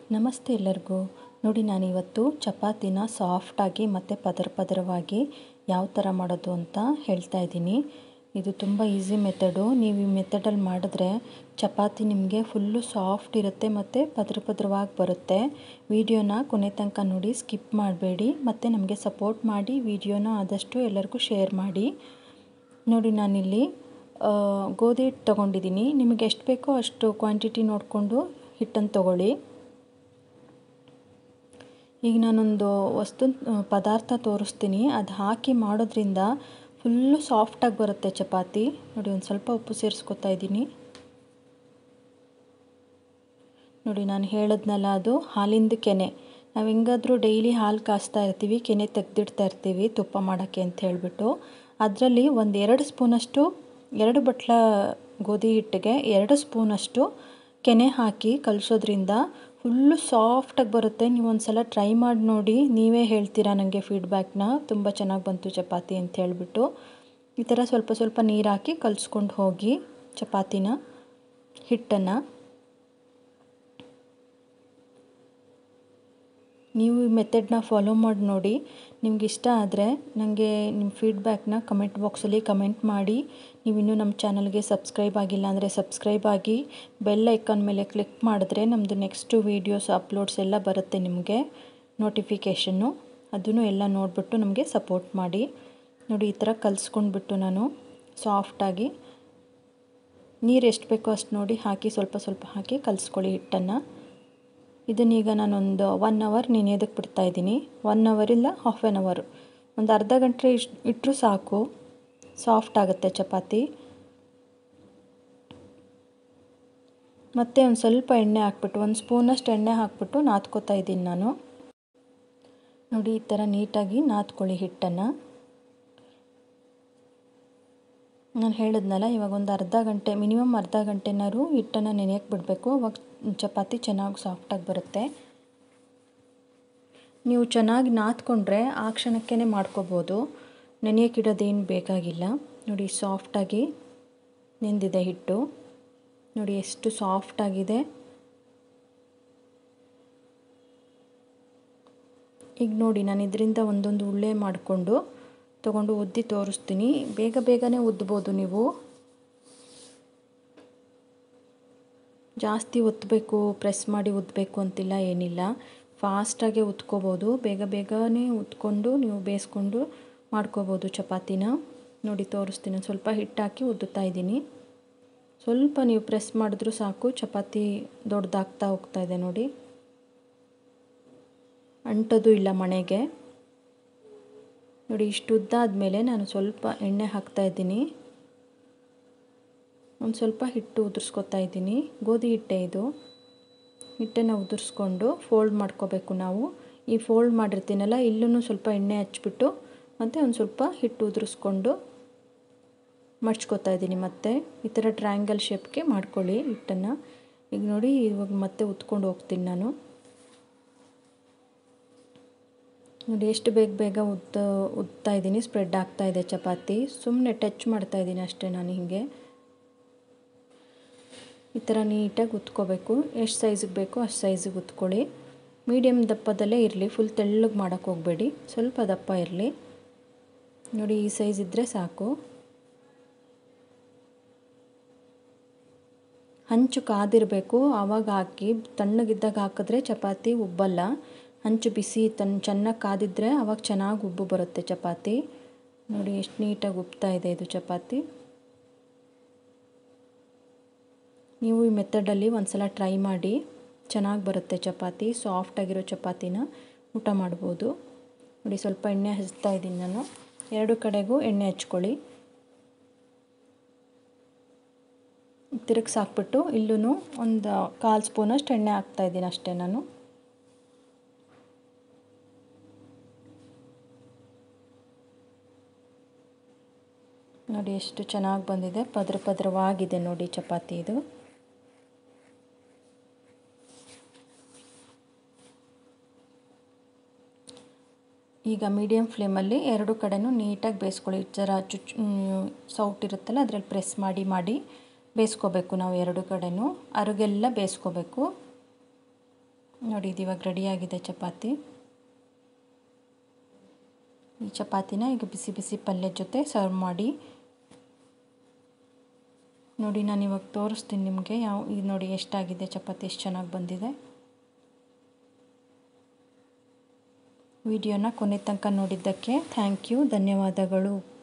ನಮಸ್ತೆ ಎಲ್ಲರಿಗೂ ನೋಡಿ ನಾನಿವತ್ತು ಚಪಾತಿನ ಸಾಫ್ಟಾಗಿ ಮತ್ತು ಪದರ ಪದರವಾಗಿ ಯಾವ ಥರ ಮಾಡೋದು ಅಂತ ಹೇಳ್ತಾ ಇದ್ದೀನಿ ಇದು ತುಂಬ ಈಸಿ ಮೆಥಡು ನೀವು ಈ ಮೆಥಡಲ್ಲಿ ಮಾಡಿದ್ರೆ ಚಪಾತಿ ನಿಮಗೆ ಫುಲ್ಲು ಸಾಫ್ಟ್ ಇರುತ್ತೆ ಮತ್ತು ಪದರ ಪದರವಾಗಿ ಬರುತ್ತೆ ವಿಡಿಯೋನ ಕೊನೆ ತನಕ ನೋಡಿ ಸ್ಕಿಪ್ ಮಾಡಬೇಡಿ ಮತ್ತು ನಮಗೆ ಸಪೋರ್ಟ್ ಮಾಡಿ ವಿಡಿಯೋನ ಆದಷ್ಟು ಎಲ್ಲರಿಗೂ ಶೇರ್ ಮಾಡಿ ನೋಡಿ ನಾನಿಲ್ಲಿ ಗೋಧಿ ಹಿಟ್ಟು ತೊಗೊಂಡಿದ್ದೀನಿ ನಿಮಗೆ ಎಷ್ಟು ಬೇಕೋ ಅಷ್ಟು ಕ್ವಾಂಟಿಟಿ ನೋಡಿಕೊಂಡು ಹಿಟ್ಟನ್ನು ತೊಗೊಳ್ಳಿ ಈಗ ನಾನೊಂದು ವಸ್ತು ಪದಾರ್ಥ ತೋರಿಸ್ತೀನಿ ಅದು ಹಾಕಿ ಮಾಡೋದ್ರಿಂದ ಫುಲ್ಲು ಸಾಫ್ಟಾಗಿ ಬರುತ್ತೆ ಚಪಾತಿ ನೋಡಿ ಒಂದು ಸ್ವಲ್ಪ ಉಪ್ಪು ಸೇರಿಸ್ಕೊತಾ ಇದ್ದೀನಿ ನೋಡಿ ನಾನು ಹೇಳಿದ್ನಲ್ಲ ಅದು ಹಾಲಿಂದ ಕೆನೆ ನಾವು ಹೆಂಗಾದರೂ ಡೈಲಿ ಹಾಲು ಕಾಸ್ತಾ ಇರ್ತೀವಿ ಕೆನೆ ತೆಗೆದಿಡ್ತಾ ಇರ್ತೀವಿ ತುಪ್ಪ ಮಾಡೋಕ್ಕೆ ಅಂತ ಹೇಳಿಬಿಟ್ಟು ಅದರಲ್ಲಿ ಒಂದು ಎರಡು ಸ್ಪೂನಷ್ಟು ಎರಡು ಬಟ್ಲ ಗೋಧಿ ಹಿಟ್ಟಿಗೆ ಎರಡು ಸ್ಪೂನಷ್ಟು ಕೆನೆ ಹಾಕಿ ಕಲಿಸೋದ್ರಿಂದ ಫುಲ್ಲು ಸಾಫ್ಟಾಗಿ ಬರುತ್ತೆ ನೀವು ಒಂದು ಸಲ ಟ್ರೈ ಮಾಡಿ ನೋಡಿ ನೀವೇ ಹೇಳ್ತೀರಾ ನನಗೆ ಫೀಡ್ಬ್ಯಾಕ್ನ ತುಂಬ ಚೆನ್ನಾಗಿ ಬಂತು ಚಪಾತಿ ಅಂತ ಹೇಳಿಬಿಟ್ಟು ಈ ಥರ ಸ್ವಲ್ಪ ಸ್ವಲ್ಪ ನೀರು ಹಾಕಿ ಕಲಿಸ್ಕೊಂಡು ಹೋಗಿ ಚಪಾತಿನ ಹಿಟ್ಟನ್ನು ನೀವು ಈ ಮೆಥಡ್ನ ಫಾಲೋ ಮಾಡಿ ನೋಡಿ ನಿಮ್ಗೆ ಇಷ್ಟ ಆದರೆ ನನಗೆ ನಿಮ್ಮ ಫೀಡ್ಬ್ಯಾಕ್ನ ಕಮೆಂಟ್ ಬಾಕ್ಸಲ್ಲಿ ಕಮೆಂಟ್ ಮಾಡಿ ನೀವು ಇನ್ನೂ ನಮ್ಮ ಚಾನಲ್ಗೆ ಸಬ್ಸ್ಕ್ರೈಬ್ ಆಗಿಲ್ಲ ಅಂದರೆ ಸಬ್ಸ್ಕ್ರೈಬ್ ಆಗಿ ಬೆಲ್ ಐಕಾನ್ ಮೇಲೆ ಕ್ಲಿಕ್ ಮಾಡಿದ್ರೆ ನಮ್ಮದು ನೆಕ್ಸ್ಟು ವೀಡಿಯೋಸ್ ಅಪ್ಲೋಡ್ಸ್ ಎಲ್ಲ ಬರುತ್ತೆ ನಿಮಗೆ ನೋಟಿಫಿಕೇಷನ್ನು ಅದನ್ನು ಎಲ್ಲ ನೋಡಿಬಿಟ್ಟು ನಮಗೆ ಸಪೋರ್ಟ್ ಮಾಡಿ ನೋಡಿ ಈ ಥರ ಕಲಿಸ್ಕೊಂಡ್ಬಿಟ್ಟು ನಾನು ಸಾಫ್ಟಾಗಿ ನೀರು ಎಷ್ಟು ಬೇಕೋ ಅಷ್ಟು ನೋಡಿ ಹಾಕಿ ಸ್ವಲ್ಪ ಸ್ವಲ್ಪ ಹಾಕಿ ಕಲಿಸ್ಕೊಳ್ಳಿ ಹಿಟ್ಟನ್ನು ಇದನ್ನೀಗ ನಾನೊಂದು ಒನ್ ಅವರ್ ನೆನೆಯೋದಕ್ಕೆ ಬಿಡ್ತಾಯಿದ್ದೀನಿ ಒನ್ ಅವರ್ ಇಲ್ಲ ಹಾಫ್ ಆನ್ ಅವರು ಒಂದು ಅರ್ಧ ಗಂಟೆ ಇಷ್ಟು ಇಟ್ಟರೂ ಸಾಕು ಸಾಫ್ಟ್ ಆಗುತ್ತೆ ಚಪಾತಿ ಮತ್ತು ಒಂದು ಸ್ವಲ್ಪ ಎಣ್ಣೆ ಹಾಕ್ಬಿಟ್ಟು ಒಂದು ಸ್ಪೂನಷ್ಟು ಎಣ್ಣೆ ಹಾಕ್ಬಿಟ್ಟು ನಾದ್ಕೋತಾ ಇದ್ದೀನಿ ನಾನು ನೋಡಿ ಈ ಥರ ನೀಟಾಗಿ ನಾದ್ಕೊಳ್ಳಿ ಹಿಟ್ಟನ್ನು ನಾನು ಹೇಳಿದ್ನಲ್ಲ ಇವಾಗ ಒಂದು ಅರ್ಧ ಗಂಟೆ ಮಿನಿಮಮ್ ಅರ್ಧ ಗಂಟೆನಾದ್ರು ಹಿಟ್ಟನ್ನು ನೆನೆಯಕ್ಕೆ ಬಿಡಬೇಕು ಅವಾಗ ಚಪಾತಿ ಚೆನ್ನಾಗಿ ಸಾಫ್ಟಾಗಿ ಬರುತ್ತೆ ನೀವು ಚೆನ್ನಾಗಿ ನಾದ್ಕೊಂಡ್ರೆ ಆ ಕ್ಷಣಕ್ಕೇ ಮಾಡ್ಕೋಬೋದು ನೆನೆಯಕ್ಕಿಡೋದೇನು ಬೇಕಾಗಿಲ್ಲ ನೋಡಿ ಸಾಫ್ಟಾಗಿ ನೆಂದಿದೆ ಹಿಟ್ಟು ನೋಡಿ ಎಷ್ಟು ಸಾಫ್ಟಾಗಿದೆ ಈಗ ನೋಡಿ ನಾನು ಇದರಿಂದ ಒಂದೊಂದು ಉಳ್ಳೆ ಮಾಡಿಕೊಂಡು ತೊಗೊಂಡು ಉದ್ದಿ ತೋರಿಸ್ತೀನಿ ಬೇಗ ಬೇಗನೆ ಉದ್ಬೋದು ನೀವು ಜಾಸ್ತಿ ಒತ್ತಬೇಕು ಪ್ರೆಸ್ ಮಾಡಿ ಉದ್ದಬೇಕು ಅಂತಿಲ್ಲ ಏನಿಲ್ಲ ಫಾಸ್ಟಾಗೆ ಉತ್ಕೋಬೋದು ಬೇಗ ಬೇಗನೆ ಉತ್ಕೊಂಡು ನೀವು ಬೇಯಿಸ್ಕೊಂಡು ಮಾಡ್ಕೋಬೋದು ಚಪಾತಿನ ನೋಡಿ ತೋರಿಸ್ತೀನಿ ಸ್ವಲ್ಪ ಹಿಟ್ಟು ಹಾಕಿ ಉದ್ದುತ್ತಾ ಇದ್ದೀನಿ ಸ್ವಲ್ಪ ನೀವು ಪ್ರೆಸ್ ಮಾಡಿದ್ರೂ ಸಾಕು ಚಪಾತಿ ದೊಡ್ಡದಾಗ್ತಾ ಹೋಗ್ತಾ ಇದೆ ನೋಡಿ ಅಂಟೋದು ಇಲ್ಲ ಮಣೆಗೆ ನೋಡಿ ಇಷ್ಟು ಉದ್ದ ಆದಮೇಲೆ ನಾನು ಸ್ವಲ್ಪ ಎಣ್ಣೆ ಹಾಕ್ತಾ ಇದ್ದೀನಿ ಒಂದು ಸ್ವಲ್ಪ ಹಿಟ್ಟು ಉದುರಿಸ್ಕೊತಾ ಇದ್ದೀನಿ ಗೋಧಿ ಹಿಟ್ಟೆ ಇದು ಹಿಟ್ಟನ್ನು ಉದುರಿಸ್ಕೊಂಡು ಫೋಲ್ಡ್ ಮಾಡ್ಕೋಬೇಕು ನಾವು ಈ ಫೋಲ್ಡ್ ಮಾಡಿರ್ತೀನಲ್ಲ ಇಲ್ಲೂ ಸ್ವಲ್ಪ ಎಣ್ಣೆ ಹಚ್ಬಿಟ್ಟು ಮತ್ತು ಒಂದು ಸ್ವಲ್ಪ ಹಿಟ್ಟು ಉದುರಿಸ್ಕೊಂಡು ಮಡ್ಚ್ಕೊತಾ ಇದ್ದೀನಿ ಮತ್ತೆ ಈ ಥರ ಟ್ರಯಾಂಗಲ್ ಶೇಪ್ಗೆ ಮಾಡ್ಕೊಳ್ಳಿ ಹಿಟ್ಟನ್ನು ಈಗ ನೋಡಿ ಇವಾಗ ಮತ್ತೆ ಉತ್ಕೊಂಡು ಹೋಗ್ತೀನಿ ನಾನು ನೋಡಿ ಎಷ್ಟು ಬೇಗ ಬೇಗ ಉದ್ದ ಉದ್ತಾ ಇದ್ದೀನಿ ಸ್ಪ್ರೆಡ್ ಆಗ್ತಾ ಇದೆ ಚಪಾತಿ ಸುಮ್ಮನೆ ಟಚ್ ಮಾಡ್ತಾ ಇದ್ದೀನಿ ಅಷ್ಟೇ ನಾನು ಹೀಗೆ ಈ ಥರ ನೀಟಾಗಿ ಉತ್ಕೋಬೇಕು ಎಷ್ಟು ಸೈಜಿಗೆ ಬೇಕೋ ಅಷ್ಟು ಸೈಜಿಗೆ ಉತ್ಕೊಳ್ಳಿ ಮೀಡಿಯಮ್ ದಪ್ಪದಲ್ಲೇ ಇರಲಿ ಫುಲ್ ತೆಳ್ಳಗೆ ಮಾಡೋಕ್ಕೆ ಹೋಗಬೇಡಿ ಸ್ವಲ್ಪ ದಪ್ಪ ಇರಲಿ ನೋಡಿ ಈ ಸೈಜ್ ಇದ್ದರೆ ಸಾಕು ಹಂಚು ಕಾದಿರಬೇಕು ಆವಾಗ ಹಾಕಿ ತಣ್ಣಗಿದ್ದಾಗ ಹಾಕಿದ್ರೆ ಚಪಾತಿ ಉಬ್ಬಲ್ಲ ಹಂಚು ಬಿಸಿ ತನ್ನ ಚೆನ್ನಾಗಿ ಕಾದಿದ್ರೆ ಆವಾಗ ಚೆನ್ನಾಗಿ ಉಬ್ಬು ಬರುತ್ತೆ ಚಪಾತಿ ನೋಡಿ ಎಷ್ಟು ನೀಟಾಗಿ ಉಬ್ತಾ ಇದೆ ಇದು ಚಪಾತಿ ನೀವು ಈ ಮೆಥಡಲ್ಲಿ ಒಂದು ಸಲ ಟ್ರೈ ಮಾಡಿ ಚೆನ್ನಾಗಿ ಬರುತ್ತೆ ಚಪಾತಿ ಸಾಫ್ಟಾಗಿರೋ ಚಪಾತಿನ ಊಟ ಮಾಡ್ಬೋದು ನೋಡಿ ಸ್ವಲ್ಪ ಎಣ್ಣೆ ಹಚ್ತಾ ಇದ್ದೀನಿ ನಾನು ಎರಡು ಕಡೆಗೂ ಎಣ್ಣೆ ಹಚ್ಕೊಳ್ಳಿ ತಿರುಗಿಸಿ ಹಾಕ್ಬಿಟ್ಟು ಇಲ್ಲೂ ಒಂದು ಕಾಲು ಸ್ಪೂನಷ್ಟು ಎಣ್ಣೆ ಹಾಕ್ತಾಯಿದ್ದೀನಿ ಅಷ್ಟೇ ನಾನು ನೋಡಿ ಎಷ್ಟು ಚೆನ್ನಾಗಿ ಬಂದಿದೆ ಪದ್ರ ಪದ್ರವಾಗಿದೆ ನೋಡಿ ಚಪಾತಿ ಇದು ಈಗ ಮೀಡಿಯಮ್ ಫ್ಲೇಮಲ್ಲಿ ಎರಡು ಕಡೆನೂ ನೀಟಾಗಿ ಬೇಯಿಸ್ಕೊಳ್ಳಿ ಜರ ಚುಚ್ ಸೌಟ್ ಇರುತ್ತಲ್ಲ ಅದರಲ್ಲಿ ಪ್ರೆಸ್ ಮಾಡಿ ಮಾಡಿ ಬೇಯಿಸ್ಕೋಬೇಕು ನಾವು ಎರಡು ಕಡೆನೂ ಅರುಗೆಲ್ಲ ಬೇಯಿಸ್ಕೋಬೇಕು ನೋಡಿ ಇದು ಇವಾಗ ರೆಡಿಯಾಗಿದೆ ಚಪಾತಿ ಈ ಚಪಾತಿನ ಈಗ ಬಿಸಿ ಬಿಸಿ ಪಲ್ಯದ ಜೊತೆ ಸರ್ವ್ ಮಾಡಿ ನೋಡಿ ನಾನು ಇವಾಗ ತೋರಿಸ್ತೀನಿ ನಿಮಗೆ ಯಾವ ಇದು ನೋಡಿ ಎಷ್ಟಾಗಿದೆ ಚಪಾತಿ ಎಷ್ಟು ಚೆನ್ನಾಗಿ ಬಂದಿದೆ ವಿಡಿಯೋನ ಕೊನೆ ತನಕ ನೋಡಿದ್ದಕ್ಕೆ ಥ್ಯಾಂಕ್ ಯು ಧನ್ಯವಾದಗಳು